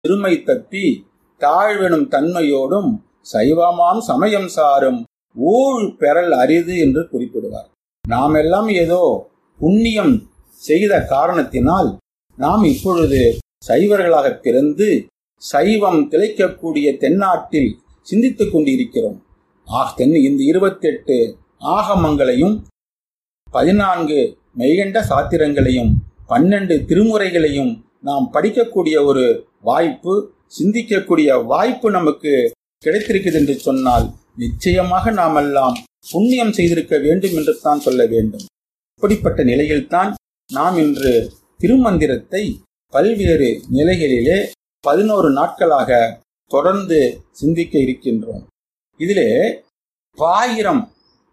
பெருமை தப்பி தாழ்வெனும் தன்மையோடும் சைவமாம் சமயம் சாரும் ஊழ் பெறல் அரிது என்று குறிப்பிடுவார் நாம் எல்லாம் ஏதோ புண்ணியம் செய்த காரணத்தினால் நாம் இப்பொழுது சைவர்களாக பிறந்து சைவம் திளைக்கக்கூடிய தென்னாட்டில் சிந்தித்துக் கொண்டிருக்கிறோம் ஆக தென் இந்த இருபத்தெட்டு ஆகமங்களையும் பதினான்கு மெய்கண்ட சாத்திரங்களையும் பன்னெண்டு திருமுறைகளையும் நாம் படிக்கக்கூடிய ஒரு வாய்ப்பு சிந்திக்கக்கூடிய வாய்ப்பு நமக்கு கிடைத்திருக்குது என்று சொன்னால் நிச்சயமாக நாம் எல்லாம் புண்ணியம் செய்திருக்க வேண்டும் என்று தான் சொல்ல வேண்டும் இப்படிப்பட்ட நிலையில்தான் நாம் இன்று திருமந்திரத்தை பல்வேறு நிலைகளிலே பதினோரு நாட்களாக தொடர்ந்து சிந்திக்க இருக்கின்றோம் இதிலே பாயிரம்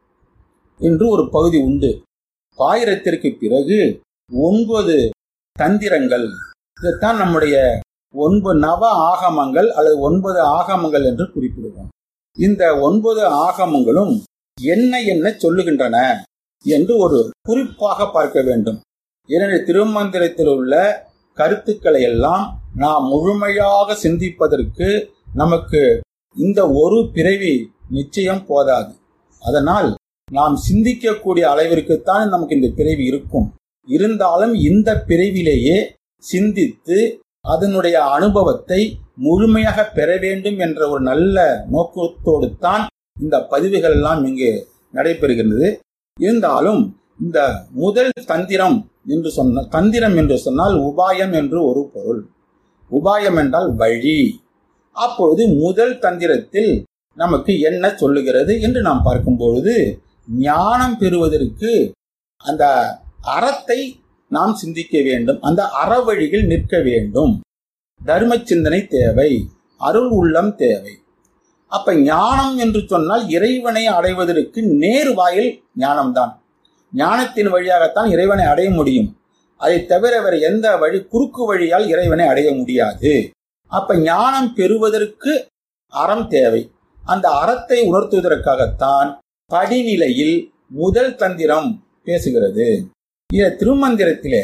என்று ஒரு பகுதி உண்டு பாயிரத்திற்கு பிறகு ஒன்பது தந்திரங்கள் இதைத்தான் நம்முடைய ஒன்பது நவ ஆகமங்கள் அல்லது ஒன்பது ஆகமங்கள் என்று குறிப்பிடுவோம் இந்த ஒன்பது ஆகமங்களும் என்ன என்ன சொல்லுகின்றன என்று ஒரு குறிப்பாக பார்க்க வேண்டும் ஏனெனில் திருமந்திரத்தில் உள்ள கருத்துக்களை எல்லாம் நாம் முழுமையாக சிந்திப்பதற்கு நமக்கு இந்த ஒரு பிறவி நிச்சயம் போதாது அதனால் நாம் சிந்திக்கக்கூடிய அளவிற்குத்தான் நமக்கு இந்த பிறவி இருக்கும் இருந்தாலும் இந்த பிறவிலேயே சிந்தித்து அதனுடைய அனுபவத்தை முழுமையாக பெற வேண்டும் என்ற ஒரு நல்ல நோக்கத்தோடு தான் இந்த பதிவுகள் எல்லாம் இங்கு நடைபெறுகின்றது இருந்தாலும் இந்த முதல் தந்திரம் என்று சொன்ன தந்திரம் என்று சொன்னால் உபாயம் என்று ஒரு பொருள் உபாயம் என்றால் வழி அப்பொழுது முதல் தந்திரத்தில் நமக்கு என்ன சொல்லுகிறது என்று நாம் பார்க்கும் பொழுது ஞானம் பெறுவதற்கு அந்த அறத்தை நாம் சிந்திக்க வேண்டும் அந்த அறவழியில் நிற்க வேண்டும் தர்ம சிந்தனை தேவை அருள் உள்ளம் தேவை அப்ப ஞானம் என்று சொன்னால் இறைவனை அடைவதற்கு நேர் வாயில் ஞானம்தான் ஞானத்தின் வழியாகத்தான் இறைவனை அடைய முடியும் அதை தவிர வேற எந்த வழி குறுக்கு வழியால் இறைவனை அடைய முடியாது அப்ப ஞானம் பெறுவதற்கு அறம் தேவை அந்த அறத்தை உணர்த்துவதற்காகத்தான் படிநிலையில் முதல் தந்திரம் பேசுகிறது இந்த திருமந்திரத்திலே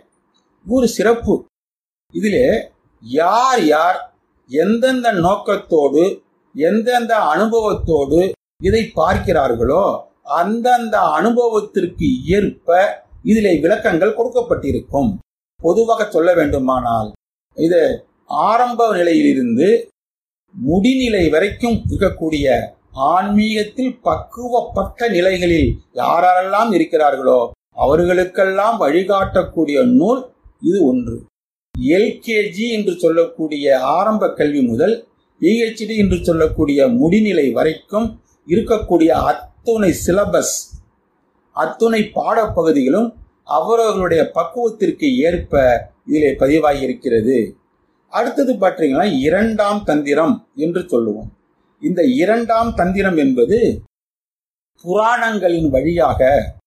ஒரு சிறப்பு இதிலே யார் யார் எந்தெந்த நோக்கத்தோடு எந்தெந்த அனுபவத்தோடு இதை பார்க்கிறார்களோ அந்தந்த அனுபவத்திற்கு ஏற்ப இதிலே விளக்கங்கள் கொடுக்கப்பட்டிருக்கும் பொதுவாக சொல்ல வேண்டுமானால் இது ஆரம்ப நிலையிலிருந்து முடிநிலை வரைக்கும் இருக்கக்கூடிய ஆன்மீகத்தில் பக்குவப்பட்ட நிலைகளில் யாரெல்லாம் இருக்கிறார்களோ அவர்களுக்கெல்லாம் வழிகாட்டக்கூடிய நூல் இது ஒன்று எல்கேஜி என்று சொல்லக்கூடிய ஆரம்ப கல்வி முதல் பிஹெச்டி என்று சொல்லக்கூடிய முடிநிலை வரைக்கும் இருக்கக்கூடிய அத்துணை சிலபஸ் அத்துணை பாடப்பகுதிகளும் அவரவர்களுடைய பக்குவத்திற்கு ஏற்ப இதிலே பதிவாகி இருக்கிறது அடுத்தது பார்த்தீங்கன்னா இரண்டாம் தந்திரம் என்று சொல்லுவோம் இந்த இரண்டாம் தந்திரம் என்பது புராணங்களின் வழியாக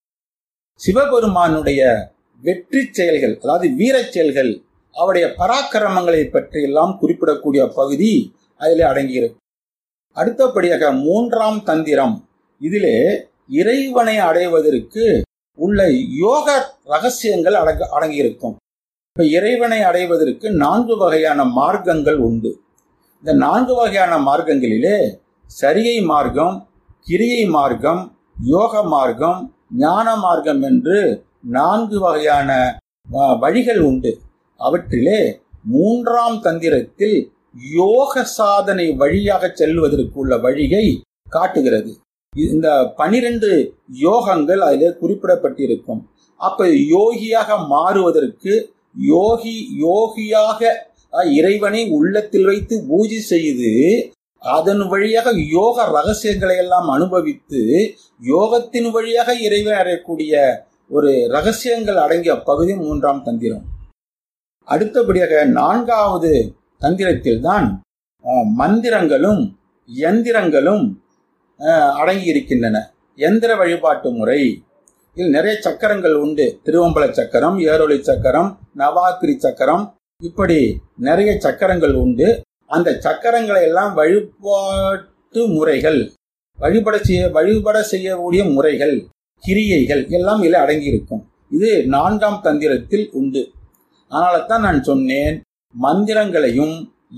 சிவபெருமானுடைய வெற்றி செயல்கள் அதாவது வீரச் செயல்கள் அவருடைய பராக்கிரமங்களை பற்றி எல்லாம் குறிப்பிடக்கூடிய பகுதி அதிலே அடங்குகிறது அடுத்தபடியாக மூன்றாம் தந்திரம் இதிலே இறைவனை அடைவதற்கு உள்ள யோக ரகசியங்கள் அடங்க அடங்கியிருக்கும் இப்ப இறைவனை அடைவதற்கு நான்கு வகையான மார்க்கங்கள் உண்டு இந்த நான்கு வகையான மார்க்கங்களிலே சரியை மார்க்கம் கிரியை மார்க்கம் யோக மார்க்கம் ஞான மார்க்கம் என்று நான்கு வகையான வழிகள் உண்டு அவற்றிலே மூன்றாம் தந்திரத்தில் யோக சாதனை வழியாக செல்வதற்கு உள்ள வழியை காட்டுகிறது இந்த பனிரெண்டு யோகங்கள் அதிலே குறிப்பிடப்பட்டிருக்கும் அப்ப யோகியாக மாறுவதற்கு யோகி யோகியாக இறைவனை உள்ளத்தில் வைத்து பூஜை செய்து அதன் வழியாக யோக ரகசியங்களை எல்லாம் அனுபவித்து யோகத்தின் வழியாக இறைவன் அடையக்கூடிய ஒரு ரகசியங்கள் அடங்கிய பகுதி மூன்றாம் தந்திரம் அடுத்தபடியாக நான்காவது தந்திரத்தில் தான் மந்திரங்களும் எந்திரங்களும் அடங்கி இருக்கின்றன எந்திர வழிபாட்டு முறை இதில் நிறைய சக்கரங்கள் உண்டு திருவம்பல சக்கரம் ஏரொளி சக்கரம் நவாக்கிரி சக்கரம் இப்படி நிறைய சக்கரங்கள் உண்டு அந்த சக்கரங்களை எல்லாம் வழிபாட்டு முறைகள் வழிபட செய்ய வழிபட செய்யக்கூடிய முறைகள் கிரியைகள் எல்லாம் இதில் அடங்கி இருக்கும் இது நான்காம் தந்திரத்தில் உண்டு அதனால தான் நான் சொன்னேன் மந்திரங்களையும்